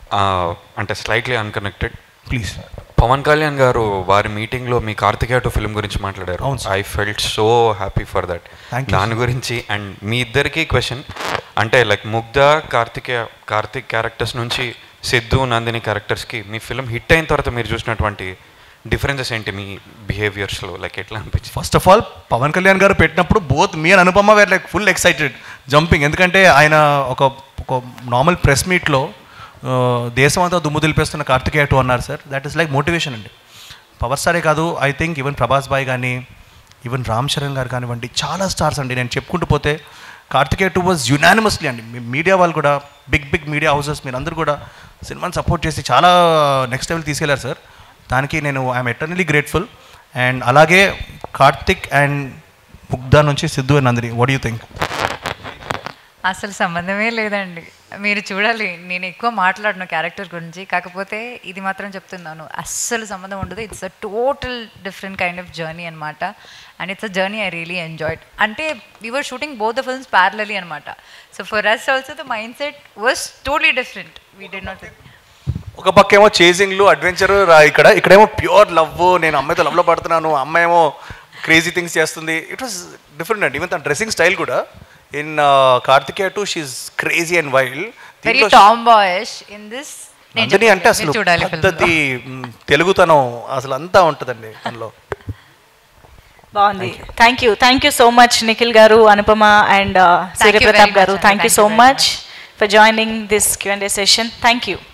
అంటే slightly unconnected please Pawan Kalyan garu వారి మీటింగ్లో మీ కార్తికేయ టూ ఫిల్మ్ గురించి మాట్లాడారు అవును sir. I felt so happy for that Thank you, దాని గురించి అండ్ మీ ఇద్దరికి క్వశ్చన్ అంటే లైక్ ముగ్ధ కార్తికేయ కార్తిక్ క్యారెక్టర్స్ నుంచి సిద్ధు నందిని క్యారెక్టర్స్కి మీ ఫిల్మ్ హిట్ అయిన తర్వాత మీరు చూసినటువంటి డిఫరెన్సెస్ ఏంటి మీ బిహేవియర్స్లో లైక్ ఎట్లా అనిపించింది first of all Pawan Kalyan గారు పెట్టినప్పుడు బోత్ మీ and Anupama were like full excited jumping ఎందుకంటే ఆయన ఒక ఒక నార్మల్ ప్రెస్ మీట్లో దేశం అంతా దుమ్ము దులిపేస్తున్న కార్తికేయ టూ అన్నారు sir that is like motivation అండి పవర్ స్టారే కాదు I think even Prabhas boy కానీ ఈవెన్ రామ్ చరణ్ గారు కానివ్వండి చాలా స్టార్స్ అండి నేను చెప్పుకుంటూ పోతే కార్తికేయ టూ వాజ్ యునానిమస్లీ అండి మీడియా వాళ్ళు కూడా బిగ్ బిగ్ మీడియా హౌసెస్ మీరు అందరూ కూడా సినిమాని సపోర్ట్ చేసి చాలా నెక్స్ట్ లెవెల్ తీసుకెళ్లారు సార్ దానికి నేను ఐఎమ్ ఎటర్నలీ గ్రేట్ఫుల్ అండ్ అలాగే కార్తిక్ అండ్ ముగ్ధా నుంచి Siddhu and Nandini what you think అసలు సంబంధమే లేదండి మీరు చూడాలి నేను ఎక్కువ మాట్లాడను క్యారెక్టర్ గురించి కాకపోతే ఇది మాత్రం చెప్తున్నాను అస్సలు సంబంధం ఉండదు it's a total different kind of journey అనమాట and it's a journey I really enjoyed అంటే we were shooting both the films parallelly అనమాట so for us also the mindset was totally different we did not ఒక పక్క ఏమో చేజింగ్లు adventure ఇక్కడ ఇక్కడేమో pure love నేను అమ్మాయితో లవ్లో పడుతున్నాను అమ్మాయి ఏమో క్రేజీ థింగ్స్ చేస్తుంది ఇట్ వాస్ డిఫరెంట్ అండి ఈవెన్ తన డ్రెస్సింగ్ స్టైల్ కూడా in Karthikeya two she crazy and wild very tomboyish in this Nandini అంటే అసలు చూడాలి film లో. పద్ధతి మ్, తెలుగుతనం అసలు అంతా ఉంటుందండి అందులో బాగుంది thank you thank you so much Nikhil గారు Anupama and you Suryapratap very గారు much, thank you thank so you very much for joining this Q and session thank you